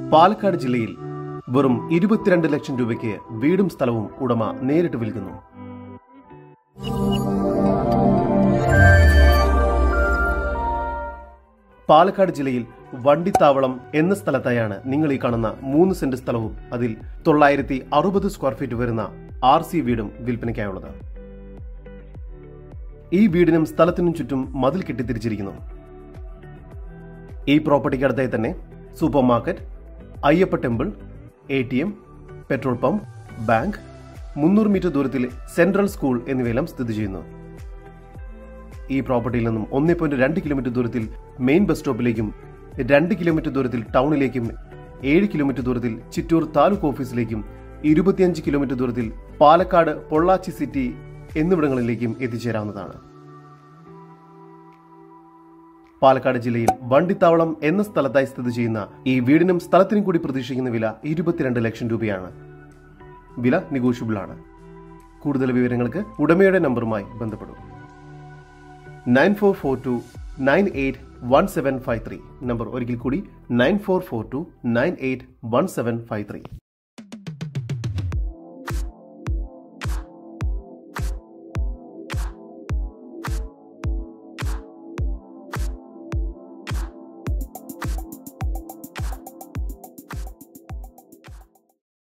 പാലക്കാട് ജില്ലയിൽ വെറും ഇരുപത്തിരണ്ട് ലക്ഷം രൂപയ്ക്ക് വീടും സ്ഥലവും ഉടമ നേരിട്ട് വിൽക്കുന്നു പാലക്കാട് ജില്ലയിൽ വണ്ടിത്താവളം എന്ന സ്ഥലത്തായാണ് നിങ്ങൾ ഈ കാണുന്ന മൂന്ന് സെന്റ് സ്ഥലവും അതിൽ തൊള്ളായിരത്തി അറുപത് സ്ക്വയർ ഫീറ്റ് വരുന്ന ആർ സി വീടും വിൽപ്പനയ്ക്കായുള്ളത് ഈ വീടിനും സ്ഥലത്തിനും ചുറ്റും മതിൽ കെട്ടിത്തിരിച്ചിരിക്കുന്നു ഈ പ്രോപ്പർട്ടിക്ക് അടുത്തായി തന്നെ super market Ayyappa temple A T M petrol pump bank മുന്നൂറ് മീറ്റർ ദൂരത്തിൽ സെൻട്രൽ സ്കൂൾ എന്നിവയെല്ലാം സ്ഥിതി ചെയ്യുന്നു ഈ പ്രോപ്പർട്ടിയിൽ നിന്നും ഒന്നേ പോയിന്റ് രണ്ട് കിലോമീറ്റർ ദൂരത്തിൽ മെയിൻ ബസ് സ്റ്റോപ്പിലേക്കും രണ്ട് കിലോമീറ്റർ ദൂരത്തിൽ ടൗണിലേക്കും ഏഴ് കിലോമീറ്റർ ദൂരത്തിൽ ചിറ്റൂർ താലൂക്ക് ഓഫീസിലേക്കും ഇരുപത്തിയഞ്ച് കിലോമീറ്റർ ദൂരത്തിൽ പാലക്കാട് പൊള്ളാച്ചി സിറ്റി എന്നിവിടങ്ങളിലേക്കും എത്തിച്ചേരാവുന്നതാണ് പാലക്കാട് ജില്ലയിൽ വണ്ടിത്താവളം എന്ന സ്ഥലത്തായി സ്ഥിതി ചെയ്യുന്ന ഈ വീടിനും സ്ഥലത്തിനും കൂടി പ്രതീക്ഷിക്കുന്ന വില ഇരുപത്തിരണ്ട് ലക്ഷം രൂപയാണ് വില നെഗോഷ്യബിൾ ആണ് കൂടുതൽ വിവരങ്ങൾക്ക് ഉടമയുടെ നമ്പറുമായി ബന്ധപ്പെടും nine four four two nine eight one seven five three number ഒരിക്കൽ കൂടി nine four four two nine eight one seven five three